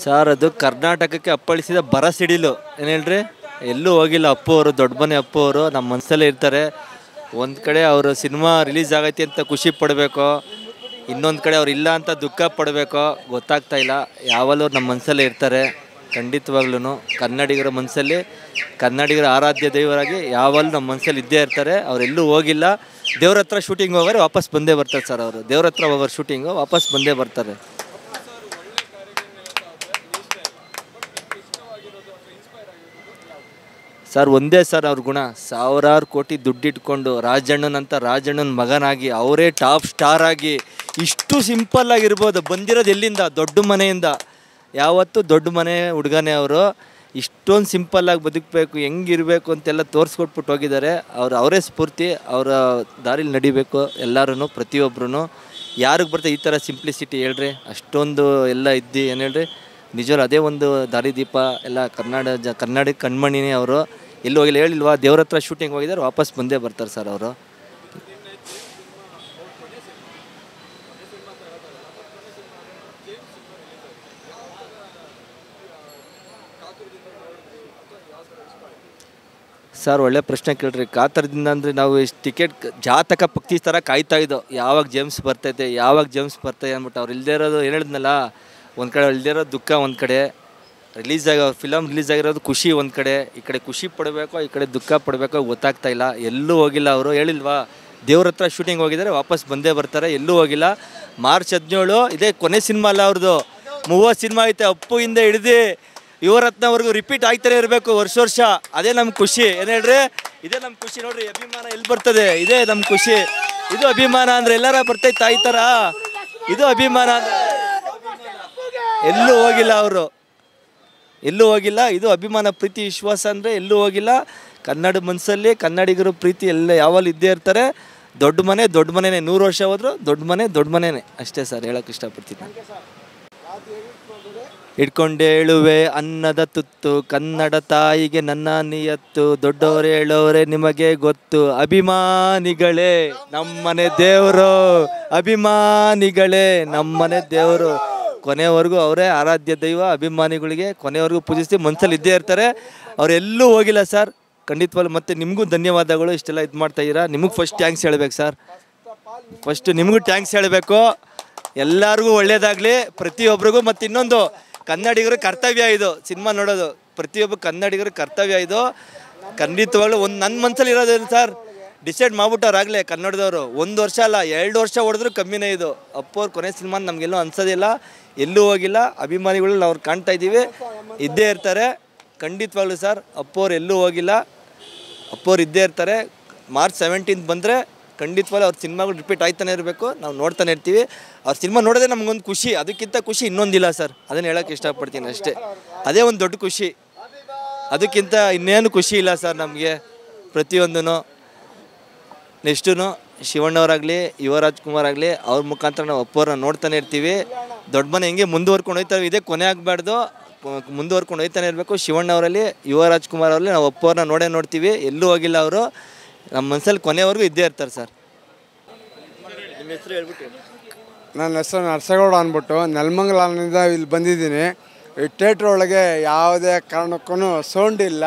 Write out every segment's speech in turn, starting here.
Sir ಅದು ಕರ್ನಾಟಕಕ್ಕೆ ಅಪ್ಪಳಿಸಿದ ಬರ ಸಿಡಿಲು ಏನು ಹೇಳ್ರಿ ಎಲ್ಲೂ ಹೋಗಿಲ್ಲ ಅಪ್ಪು ಅವರು ದೊಡ್ಡ ಮನೆ ಅಪ್ಪು ಅವರು ನಮ್ಮ ಮನಸ್ಸಲ್ಲೇ ಇರ್ತಾರೆ ಒಂದು ಕಡೆ ಅವರು ಸಿನಿಮಾ ರಿಲೀಸ್ ಆಗೈತಿ ಅಂತ ಖುಷಿ ಪಡಬೇಕು ಇನ್ನೊಂದು ಕಡೆ ಅವ್ರು ಇಲ್ಲ ಅಂತ ದುಃಖ ಪಡಬೇಕೋ ಗೊತ್ತಾಗ್ತಾ ಇಲ್ಲ ಯಾವಲ್ಲೂ ನಮ್ಮ ಮನಸ್ಸಲ್ಲೇ ಇರ್ತಾರೆ ಖಂಡಿತವಾಗ್ಲೂ ಕನ್ನಡಿಗರ ಮನಸ್ಸಲ್ಲಿ ಕನ್ನಡಿಗರ ಆರಾಧ್ಯ ದೇವರಾಗಿ ಯಾವಲ್ಲೂ ನಮ್ಮ ಮನಸ್ಸಲ್ಲಿ ಇದ್ದೇ ಇರ್ತಾರೆ ಅವರೆಲ್ಲೂ ಹೋಗಿಲ್ಲ ದೇವ್ರ ಹತ್ರ ಶೂಟಿಂಗ್ ಹೋಗೋರು ವಾಪಸ್ ಬಂದೇ ಬರ್ತಾರೆ ಸರ್ ಅವರು ದೇವ್ರ ಹತ್ರ ಹೋಗೋರು ಶೂಟಿಂಗು ವಾಪಸ್ ಬಂದೇ ಬರ್ತಾರೆ ಸರ್ ಒಂದೇ ಸರ್ ಅವ್ರ ಗುಣ ಸಾವಿರಾರು ಕೋಟಿ ದುಡ್ಡಿಟ್ಕೊಂಡು ರಾಜಣ್ಣನಂತ ರಾಜಣ್ಣನ ಮಗನಾಗಿ ಅವರೇ ಟಾಪ್ ಸ್ಟಾರ್ ಆಗಿ ಇಷ್ಟು ಸಿಂಪಲ್ ಆಗಿರ್ಬೋದು ಬಂದಿರೋದು ಎಲ್ಲಿಂದ ದೊಡ್ಡ ಮನೆಯಿಂದ ಯಾವತ್ತೂ ದೊಡ್ಡ ಮನೆ ಹುಡುಗನೇ ಅವರು ಇಷ್ಟೊಂದು ಸಿಂಪಲ್ಲಾಗಿ ಬದುಕಬೇಕು ಹೆಂಗಿರಬೇಕು ಅಂತೆಲ್ಲ ತೋರಿಸ್ಕೊಟ್ಬಿಟ್ಟು ಹೋಗಿದ್ದಾರೆ ಅವ್ರು ಅವರೇ ಸ್ಫೂರ್ತಿ ಅವರ ದಾರಿಲಿ ನಡಿಬೇಕು ಎಲ್ಲರೂ ಪ್ರತಿಯೊಬ್ಬರೂ ಯಾರಿಗೆ ಬರ್ತದೆ ಈ ಥರ ಸಿಂಪ್ಲಿಸಿಟಿ ಹೇಳ್ರಿ ಅಷ್ಟೊಂದು ಎಲ್ಲ ಇದ್ದು ಏನು ಹೇಳ್ರಿ ನಿಜವಲ್ಲ ಅದೇ ಒಂದು ದಾರಿದೀಪ ಎಲ್ಲ ಕನ್ನಡ ಜ ಕನ್ನಡ ಕಣ್ಮಣಿನೇ ಅವರು ಎಲ್ಲೂ ಹೋಗಿಲ್ಲ ಹೇಳಿಲ್ವಾ ದೇವ್ರ ಹತ್ರ ಶೂಟಿಂಗ್ ಹೋಗಿದ್ದಾರೆ ವಾಪಸ್ ಬಂದೇ ಬರ್ತಾರೆ ಸರ್ ಅವರು ಸರ್ ಒಳ್ಳೆ ಪ್ರಶ್ನೆ ಕೇಳ್ರಿ ಕಾತರದಿಂದ ಅಂದರೆ ನಾವು ಇಷ್ಟು ಟಿಕೆಟ್ ಜಾತಕ ಪಕ್ಷಿ ಥರ ಕಾಯ್ತಾ ಇದ್ದೋ ಯಾವಾಗ ಜೇಮ್ಸ್ ಬರ್ತೈತೆ ಯಾವಾಗ ಜೇಮ್ಸ್ ಬರ್ತೈತೆ ಅಂದ್ಬಿಟ್ಟು ಅವ್ರು ಇಲ್ಲದೇ ಇರೋದು ಏನು ಹೇಳಿದ್ನಲ್ಲ ಒಂದು ಕಡೆ ಇಲ್ಲದೇ ಇರೋದು ದುಃಖ ಒಂದು ಕಡೆ ರಿಲೀಸ್ ಆಗೋ ಫಿಲಮ್ ರಿಲೀಸ್ ಆಗಿರೋದು ಖುಷಿ ಒಂದು ಕಡೆ ಈ ಕಡೆ ಖುಷಿ ಪಡಬೇಕೋ ಈ ಕಡೆ ದುಃಖ ಪಡಬೇಕೋ ಗೊತ್ತಾಗ್ತಾ ಇಲ್ಲ ಎಲ್ಲೂ ಹೋಗಿಲ್ಲ ಅವರು ಹೇಳಿಲ್ವಾ ದೇವ್ರ ಹತ್ರ ಶೂಟಿಂಗ್ ಹೋಗಿದ್ದಾರೆ ವಾಪಸ್ ಬಂದೇ ಬರ್ತಾರೆ ಎಲ್ಲೂ ಹೋಗಿಲ್ಲ ಮಾರ್ಚ್ ಹದಿನೇಳು ಇದೇ ಕೊನೆ ಸಿನಿಮಾ ಅಲ್ಲ ಅವ್ರದ್ದು ಮೂವತ್ತು ಸಿನಿಮಾ ಐತೆ ಅಪ್ಪು ಹಿಂದೆ ಹಿಡ್ದು ಯುವರತ್ನವರೆಗೂ ರಿಪೀಟ್ ಆಗ್ತಾನೆ ಇರಬೇಕು ವರ್ಷ ವರ್ಷ ಅದೇ ನಮ್ಮ ಖುಷಿ ಏನು ಹೇಳ್ರಿ ಇದೇ ನಮ್ಮ ಖುಷಿ ನೋಡ್ರಿ ಅಭಿಮಾನ ಎಲ್ಲಿ ಬರ್ತದೆ ಇದೇ ನಮ್ಮ ಖುಷಿ ಇದು ಅಭಿಮಾನ ಅಂದ್ರೆ ಎಲ್ಲಾರ ಬರ್ತೈತೆ ತಾಯಿ ಥರ ಇದು ಅಭಿಮಾನ ಅಂದ್ರೆ ಎಲ್ಲೂ ಹೋಗಿಲ್ಲ ಅವರು ಎಲ್ಲೂ ಹೋಗಿಲ್ಲ ಇದು ಅಭಿಮಾನ ಪ್ರೀತಿ ವಿಶ್ವಾಸ ಅಂದರೆ ಎಲ್ಲೂ ಹೋಗಿಲ್ಲ ಕನ್ನಡ ಮನಸ್ಸಲ್ಲಿ ಕನ್ನಡಿಗರ ಪ್ರೀತಿ ಎಲ್ಲ ಯಾವಲ್ಲಿ ಇದ್ದೇ ಇರ್ತಾರೆ ದೊಡ್ಡ ಮನೆ ದೊಡ್ಡ ಮನೆನೇ ನೂರು ವರ್ಷ ಹೋದ್ರು ದೊಡ್ಡ ಮನೆ ದೊಡ್ಡ ಮನೆನೇ ಅಷ್ಟೇ ಸರ್ ಹೇಳಕ್ಕೆ ಇಷ್ಟಪಡ್ತೀನಿ ಇಟ್ಕೊಂಡೇಳುವೆ ಅನ್ನದ ತುತ್ತು ಕನ್ನಡ ತಾಯಿಗೆ ನನ್ನ ನಿಯತ್ತು ದೊಡ್ಡವರು ಹೇಳೋರೆ ನಿಮಗೆ ಗೊತ್ತು ಅಭಿಮಾನಿಗಳೇ ನಮ್ಮನೆ ದೇವರು ಅಭಿಮಾನಿಗಳೇ ನಮ್ಮನೆ ದೇವರು ಕೊನೆವರೆಗೂ ಅವರೇ ಆರಾಧ್ಯ ದೈವ ಅಭಿಮಾನಿಗಳಿಗೆ ಕೊನೆವರೆಗೂ ಪೂಜಿಸಿ ಮನಸ್ಸಲ್ಲಿ ಇದ್ದೇ ಇರ್ತಾರೆ ಅವರೆಲ್ಲೂ ಹೋಗಿಲ್ಲ ಸರ್ ಖಂಡಿತವಾಗ್ಲೂ ಮತ್ತೆ ನಿಮಗೂ ಧನ್ಯವಾದಗಳು ಇಷ್ಟೆಲ್ಲ ಇದು ಮಾಡ್ತಾ ಇದ್ದೀರಾ ನಿಮಗೆ ಫಸ್ಟ್ ಥ್ಯಾಂಕ್ಸ್ ಹೇಳ್ಬೇಕು ಸರ್ ಫಸ್ಟ್ ನಿಮಗೂ ಥ್ಯಾಂಕ್ಸ್ ಹೇಳಬೇಕು ಎಲ್ಲರಿಗೂ ಒಳ್ಳೇದಾಗಲಿ ಪ್ರತಿಯೊಬ್ಬರಿಗೂ ಮತ್ತು ಇನ್ನೊಂದು ಕನ್ನಡಿಗರ ಕರ್ತವ್ಯ ಇದು ಸಿನಿಮಾ ನೋಡೋದು ಪ್ರತಿಯೊಬ್ಬ ಕನ್ನಡಿಗರ ಕರ್ತವ್ಯ ಇದು ಖಂಡಿತವಾಗ್ಲೂ ಒಂದು ನನ್ನ ಮನಸ್ಸಲ್ಲಿ ಇರೋದೇನು ಸರ್ ಡಿಸೈಡ್ ಮಾಡ್ಬಿಟ್ಟವ್ರಾಗಲೇ ಕನ್ನಡದವರು ಒಂದು ವರ್ಷ ಅಲ್ಲ ಎರಡು ವರ್ಷ ಹೊಡೆದ್ರು ಕಮ್ಮಿನೇ ಇದು ಅಪ್ಪವ್ರ ಕೊನೆ ಸಿನಿಮಾ ನಮಗೆಲ್ಲೂ ಅನ್ಸೋದಿಲ್ಲ ಎಲ್ಲೂ ಹೋಗಿಲ್ಲ ಅಭಿಮಾನಿಗಳು ನಾವು ಕಾಣ್ತಾ ಇದ್ದೀವಿ ಇದ್ದೇ ಇರ್ತಾರೆ ಖಂಡಿತವಾಗ್ಲೂ ಸರ್ ಅಪ್ಪವ್ರು ಎಲ್ಲೂ ಹೋಗಿಲ್ಲ ಅಪ್ಪವ್ರು ಇದ್ದೇ ಇರ್ತಾರೆ ಮಾರ್ಚ್ ಸೆವೆಂಟೀನ್ತ್ ಬಂದರೆ ಖಂಡಿತವಾಗ್ಲೂ ಅವ್ರ ಸಿನಿಮಾಗಳು ರಿಪೀಟ್ ಆಯ್ತಾನೆ ಇರಬೇಕು ನಾವು ನೋಡ್ತಾನೆ ಇರ್ತೀವಿ ಅವ್ರ ಸಿನಿಮಾ ನೋಡೋದೇ ನಮಗೊಂದು ಖುಷಿ ಅದಕ್ಕಿಂತ ಖುಷಿ ಇನ್ನೊಂದಿಲ್ಲ ಸರ್ ಅದನ್ನು ಹೇಳೋಕ್ಕೆ ಇಷ್ಟಪಡ್ತೀನಿ ಅಷ್ಟೇ ಅದೇ ಒಂದು ದೊಡ್ಡ ಖುಷಿ ಅದಕ್ಕಿಂತ ಇನ್ನೇನು ಖುಷಿ ಇಲ್ಲ ಸರ್ ನಮಗೆ ಪ್ರತಿಯೊಂದೂ ನೆಕ್ಸ್ಟು ಶಿವಣ್ಣವರಾಗಲಿ ಯುವರಾಜ್ ಕುಮಾರ್ ಆಗಲಿ ಅವ್ರ ಮುಖಾಂತರ ನಾವು ಅಪ್ಪವ್ರನ್ನ ನೋಡ್ತಾನೆ ಇರ್ತೀವಿ ದೊಡ್ಡ ಮನೆ ಹೆಂಗೆ ಮುಂದುವರ್ಕೊಂಡು ಹೋಯ್ತಾರೆ ಇದೇ ಕೊನೆ ಆಗಬಾರ್ದು ಮುಂದುವರ್ಕೊಂಡು ಹೋಯ್ತಾನೆ ಇರಬೇಕು ಶಿವಣ್ಣವರಲ್ಲಿ ಯುವರಾಜ್ ಕುಮಾರ್ ಅವರಲ್ಲಿ ನಾವು ಅಪ್ಪವ್ರನ್ನ ನೋಡೇ ನೋಡ್ತೀವಿ ಎಲ್ಲೂ ಹೋಗಿಲ್ಲ ಅವರು ನಮ್ಮ ಮನಸ್ಸಲ್ಲಿ ಕೊನೆವರೆಗೂ ಇದ್ದೇ ಇರ್ತಾರೆ ಸರ್ ನಿಮ್ಮ ಹೆಸರು ಹೇಳ್ಬಿಟ್ಟು ನನ್ನ ಹೆಸರು ನರಸೇಗೌಡ ಅಂದ್ಬಿಟ್ಟು ನೆಲಮಂಗಲದಿಂದ ಇಲ್ಲಿ ಬಂದಿದ್ದೀನಿ ಈ ಥಿಯೇಟ್ರ್ ಒಳಗೆ ಯಾವುದೇ ಕಾರಣಕ್ಕೂ ಸೌಂಡ್ ಇಲ್ಲ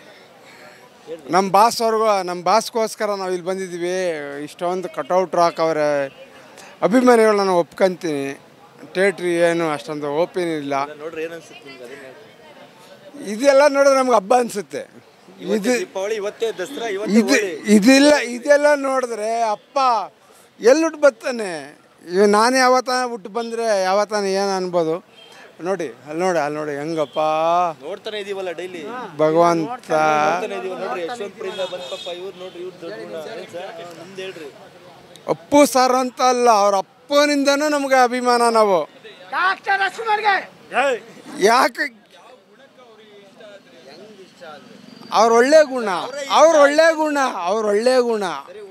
ನಮ್ಮ ಬಾಸ್ ಅವ್ರಿಗೂ ನಮ್ಮ ಬಾಸ್ಗೋಸ್ಕರ ನಾವು ಇಲ್ಲಿ ಬಂದಿದ್ದೀವಿ ಇಷ್ಟೊಂದು ಕಟೌಟ್ರು ಹಾಕವ್ರೆ ಅಭಿಮಾನಿಗಳು ನಾನು ಒಪ್ಕೊಂತೀನಿ ಥಿಯೇಟ್ರಿ ಏನು ಅಷ್ಟೊಂದು ಓಪನ್ ಇಲ್ಲ ನೋಡ್ರಿ ಏನು ಅನ್ಸುತ್ತೆ ನಿಮ್ಗೆ ಅದನ್ನ ಹೇಳಿ. ಇದೆಲ್ಲ ನೋಡಿದ್ರೆ ನಮ್ಗೆ ಹಬ್ಬ ಅನಿಸುತ್ತೆ ಇವತ್ತೇ ದೀಪಾವಳಿ ಇವತ್ತೇ ದಸರಾ ಇವತ್ತೇ ಇದು ಹೋಳಿ. ಇದಿಲ್ಲ ಇದೆಲ್ಲ ನೋಡಿದ್ರೆ ಅಪ್ಪ ಎಲ್ಲುಟ್ಟು ಬರ್ತಾನೆ ಇವ ನಾನು ಯಾವತ್ತಾನ ಹುಟ್ಟು ಬಂದರೆ ಯಾವತ್ತಾನ ಏನು ಅನ್ಬೋದು ನೋಡಿ ಅಲ್ಲಿ ನೋಡಿ ಅಲ್ಲಿ ನೋಡಿ ಹೆಂಗಪ್ಪ ನೋಡ್ತಾನೆ ಇದೀವಲ್ಲ ಡೈಲಿ ಭಗವಂತ ನೋಡ್ತಾನೆ ಇದೀವಿ ನೋಡ್ರಿ ಯಶವಂತಪುರಿಂದ ಬಂದ್ ಪಾಪ ಇವ್ರು ನೋಡ್ರಿ ಇವ್ರು ದೊಡ್ಡ ಗುಣ ಏನ್ ಸರ್ ನಿಮ್ದು ಹೇಳ್ರಿ ಅಪ್ಪು ಸರ್ ಅಂತ ಅಲ್ಲ ಅವ್ರ ಅಪ್ಪನಿಂದನೂ ನಮಗೆ ಅಭಿಮಾನ ನಾವು ಯಾಕೆ ಅವ್ರ ಒಳ್ಳೆ ಗುಣ ಅವ್ರ ಒಳ್ಳೆ ಗುಣ ಅವ್ರ ಒಳ್ಳೆ ಗುಣ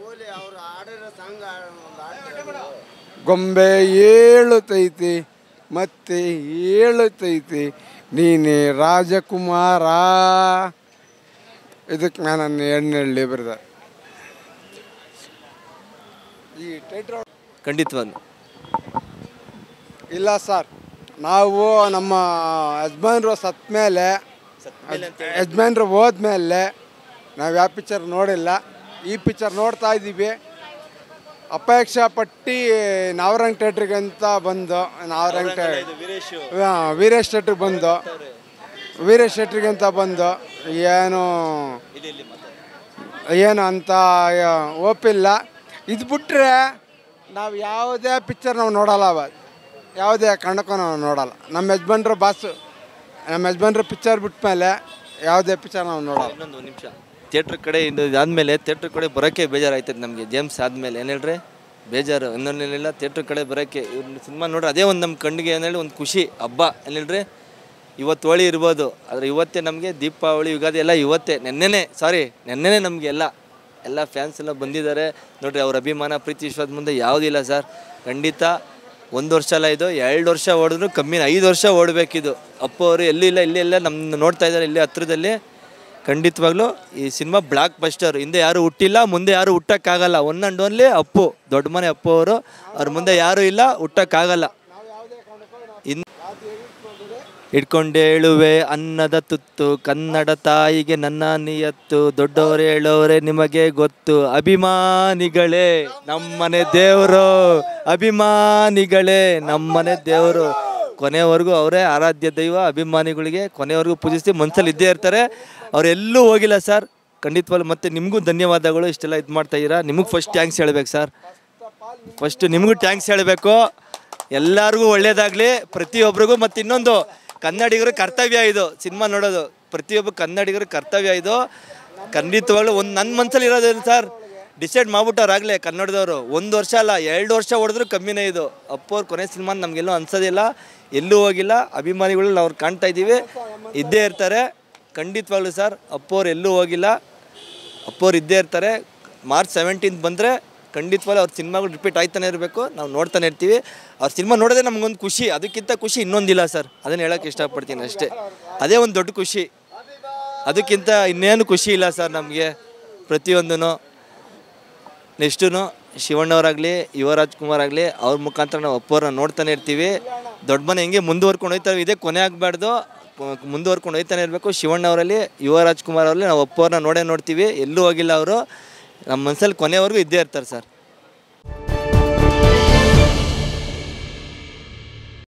ಗೊಂಬೆ ಏಳುತ್ತೈತಿ ಮತ್ತೆ ಏಳುತ್ತೈತಿ ನೀನೇ ರಾಜಕುಮಾರ ಇದಕ್ಕೆ ನಾನು ಎಣ್ಣೆಳ್ಳಿ ಬರ್ದ ಈ ಟೈಟ್ರ್ ಖಂಡಿತವಾಗ್ಲು ಇಲ್ಲ ಸರ್ ನಾವು ನಮ್ಮ ಯಜಮಾನ್ರು ಸತ್ತ ಮೇಲೆ ಯಜಮಾನ್ರು ಹೋದ್ಮೇಲೆ ನಾವು ಯಾವ ಪಿಕ್ಚರ್ ನೋಡಿಲ್ಲ ಈ ಪಿಕ್ಚರ್ ನೋಡ್ತಾ ಇದ್ದೀವಿ ಅಪೇಕ್ಷಾ ಪಟ್ಟಿ ನಾವರಂಗ್ ಥಿಯೇಟ್ರಿಗೆ ಅಂತ ಬಂದು ನಾವರಂಗ್ ವೀರೇಶ್ ಥಿಯೇಟ್ರಿಗೆ ಬಂದು ವೀರೇಶ್ ಥಿಯೇಟ್ರಿಗೆ ಅಂತ ಬಂದು ಏನು ಏನು ಅಂತ ಒಪ್ಪಿಲ್ಲ ಇದು ಬಿಟ್ಟರೆ ನಾವು ಯಾವುದೇ ಪಿಕ್ಚರ್ ನಾವು ನೋಡಲ್ಲ ಅವ ಯಾವುದೇ ಕಾರಣಕ್ಕೂ ನಾವು ನೋಡಲ್ಲ ನಮ್ಮ ಯಜಮಾನ್ರು ಬಾಸು ನಮ್ಮ ಯಜಮಾನ್ರು ಪಿಕ್ಚರ್ ಬಿಟ್ಮೇಲೆ ಯಾವುದೇ ಪಿಕ್ಚರ್ ನಾವು ನೋಡಲ್ಲ ಇನ್ನೊಂದು ನಿಮಿಷ ಥಿಯೇಟ್ರ್ ಕಡೆ ಇದು ಆದಮೇಲೆ ಥಿಯೇಟ್ರ್ ಕಡೆ ಬರೋಕ್ಕೆ ಬೇಜಾರಾಯ್ತದೆ ನಮಗೆ ಜೇಮ್ಸ್ ಆದಮೇಲೆ ಏನು ಹೇಳ್ರಿ ಬೇಜಾರು ಇನ್ನೊಂದೇನಿಲ್ಲ ಥಿಯೇಟ್ರ್ ಕಡೆ ಬರೋಕ್ಕೆ ಇವ್ನ ಸಿನಿಮಾ ನೋಡ್ರಿ ಅದೇ ಒಂದು ನಮ್ಮ ಕಣ್ಣಿಗೆ ಏನು ಹೇಳಿ ಒಂದು ಖುಷಿ ಹಬ್ಬ ಏನು ಹೇಳ್ರಿ ಇವತ್ತು ಹೋಳಿ ಇರ್ಬೋದು ಆದರೆ ಇವತ್ತೇ ನಮಗೆ ದೀಪಾವಳಿ ಯುಗಾದಿ ಎಲ್ಲ ಇವತ್ತೇ ನೆನ್ನೆನೇ ಸಾರಿ ನೆನ್ನೆನೇ ನಮಗೆ ಎಲ್ಲ ಎಲ್ಲ ಫ್ಯಾನ್ಸ್ ಎಲ್ಲ ಬಂದಿದ್ದಾರೆ ನೋಡ್ರಿ ಅವ್ರ ಅಭಿಮಾನ ಪ್ರೀತಿ ವಿಶ್ವಾದ ಮುಂದೆ ಯಾವುದಿಲ್ಲ ಸರ್ ಖಂಡಿತ ಒಂದು ವರ್ಷ ಅಲ್ಲ ಇದು ಎರಡು ವರ್ಷ ಓಡಿದ್ರು ಕಮ್ಮಿ ಐದು ವರ್ಷ ಓಡಬೇಕಿದು ಅಪ್ಪ ಅವರು ಎಲ್ಲಿ ಇಲ್ಲ ಇಲ್ಲಿ ಎಲ್ಲ ನಮ್ಮ ನೋಡ್ತಾ ಇದ್ದಾರೆ ಇಲ್ಲಿ ಹತ್ರದಲ್ಲಿ ಖಂಡಿತವಾಗ್ಲೂ ಈ ಸಿನಿಮಾ ಬ್ಲಾಕ್ ಬಸ್ಟರ್ ಹಿಂದೆ ಯಾರು ಹುಟ್ಟಿಲ್ಲ ಮುಂದೆ ಯಾರು ಹುಟ್ಟಕ್ಕಾಗಲ್ಲ ಒನ್ ಆ್ಯಂಡ್ ಓನ್ಲಿ ಅಪ್ಪು ದೊಡ್ಡ ಮನೆ ಅಪ್ಪು ಅವರು ಅವ್ರ ಮುಂದೆ ಯಾರೂ ಇಲ್ಲ ಹುಟ್ಟಕ್ಕಾಗಲ್ಲ ಇನ್ ಇಟ್ಕೊಂಡೇಳುವೆ ಅನ್ನದ ತುತ್ತು ಕನ್ನಡ ತಾಯಿಗೆ ನನ್ನ ನಿಯತ್ತು ದೊಡ್ಡವರು ಹೇಳೋರೆ ನಿಮಗೆ ಗೊತ್ತು ಅಭಿಮಾನಿಗಳೇ ನಮ್ಮನೆ ದೇವರು ಅಭಿಮಾನಿಗಳೇ ನಮ್ಮನೆ ದೇವರು ಕೊನೆವರೆಗೂ ಅವರೇ ಆರಾಧ್ಯ ದೈವ ಅಭಿಮಾನಿಗಳಿಗೆ ಕೊನೆವರೆಗೂ ಪೂಜಿಸಿ ಮನಸ್ಸಲ್ಲಿ ಇದ್ದೇ ಇರ್ತಾರೆ ಅವರೆಲ್ಲೂ ಹೋಗಿಲ್ಲ ಸರ್ ಖಂಡಿತವಾಗ್ಲೂ ಮತ್ತೆ ನಿಮಗೂ ಧನ್ಯವಾದಗಳು ಇಷ್ಟೆಲ್ಲ ಇದು ಮಾಡ್ತಾ ಇದ್ದೀರಾ ನಿಮಗೆ ಫಸ್ಟ್ ಥ್ಯಾಂಕ್ಸ್ ಹೇಳ್ಬೇಕು ಸರ್ ಫಸ್ಟ್ ನಿಮಗೂ ಟ್ಯಾಂಕ್ಸ್ ಹೇಳಬೇಕು ಎಲ್ಲರಿಗೂ ಒಳ್ಳೇದಾಗಲಿ ಪ್ರತಿಯೊಬ್ಬರಿಗೂ ಮತ್ತು ಇನ್ನೊಂದು ಕನ್ನಡಿಗರ ಕರ್ತವ್ಯ ಇದು ಸಿನಿಮಾ ನೋಡೋದು ಪ್ರತಿಯೊಬ್ಬ ಕನ್ನಡಿಗರ ಕರ್ತವ್ಯ ಇದು ಖಂಡಿತವಾಗ್ಲೂ ಒಂದು ನನ್ನ ಮನಸ್ಸಲ್ಲಿ ಇರೋದೇನು ಸರ್ ಡಿಸೈಡ್ ಮಾಡ್ಬಿಟ್ಟವ್ರಾಗಲೇ ಕನ್ನಡದವರು ಒಂದು ವರ್ಷ ಅಲ್ಲ ಎರಡು ವರ್ಷ ಹೊಡೆದ್ರು ಕಮ್ಮಿನೇ ಇದು ಅಪ್ಪವ್ರ ಕೊನೆ ಸಿನಿಮಾ ನಮಗೆಲ್ಲೂ ಅನ್ಸೋದಿಲ್ಲ ಎಲ್ಲೂ ಹೋಗಿಲ್ಲ ಅಭಿಮಾನಿಗಳು ನಾವು ಕಾಣ್ತಾ ಇದ್ದೀವಿ ಇದ್ದೇ ಇರ್ತಾರೆ ಖಂಡಿತವಾಗ್ಲೂ ಸರ್ ಅಪ್ಪವ್ರು ಎಲ್ಲೂ ಹೋಗಿಲ್ಲ ಅಪ್ಪವ್ರು ಇದ್ದೇ ಇರ್ತಾರೆ ಮಾರ್ಚ್ ಸೆವೆಂಟೀನ್ತ್ ಬಂದರೆ ಖಂಡಿತವಾಗ್ಲೂ ಅವ್ರ ಸಿನಿಮಾಗಳು ರಿಪೀಟ್ ಆಯ್ತಾನೆ ಇರಬೇಕು ನಾವು ನೋಡ್ತಾನೆ ಇರ್ತೀವಿ ಅವ್ರ ಸಿನಿಮಾ ನೋಡೋದೇ ನಮಗೊಂದು ಖುಷಿ ಅದಕ್ಕಿಂತ ಖುಷಿ ಇನ್ನೊಂದಿಲ್ಲ ಸರ್ ಅದನ್ನು ಹೇಳೋಕ್ಕೆ ಇಷ್ಟಪಡ್ತೀನಿ ಅಷ್ಟೇ ಅದೇ ಒಂದು ದೊಡ್ಡ ಖುಷಿ ಅದಕ್ಕಿಂತ ಇನ್ನೇನು ಖುಷಿ ಇಲ್ಲ ಸರ್ ನಮಗೆ ಪ್ರತಿಯೊಂದೂ ನೆಕ್ಸ್ಟು ಶಿವಣ್ಣವರಾಗಲಿ ಯುವರಾಜ್ ಕುಮಾರ್ ಆಗಲಿ ಅವ್ರ ಮುಖಾಂತರ ನಾವು ಅಪ್ಪವ್ರನ್ನ ನೋಡ್ತಾನೆ ಇರ್ತೀವಿ ದೊಡ್ಡ ಮನೆ ಹೆಂಗೆ ಮುಂದುವರ್ಕೊಂಡು ಹೋಯ್ತಾರೆ ಇದೇ ಕೊನೆ ಆಗಬಾರ್ದು ಮುಂದುವರ್ಕೊಂಡು ಹೋಯ್ತಾನೆ ಇರಬೇಕು ಶಿವಣ್ಣವರಲ್ಲಿ ಯುವರಾಜ್ ಕುಮಾರ್ ಅವರಲ್ಲಿ ನಾವು ಅಪ್ಪವ್ರನ್ನ ನೋಡೇ ನೋಡ್ತೀವಿ ಎಲ್ಲೂ ಹೋಗಿಲ್ಲ ಅವರು ನಮ್ಮ ಮನಸ್ಸಲ್ಲಿ ಕೊನೆವರೆಗೂ ಇದ್ದೇ ಇರ್ತಾರೆ ಸರ್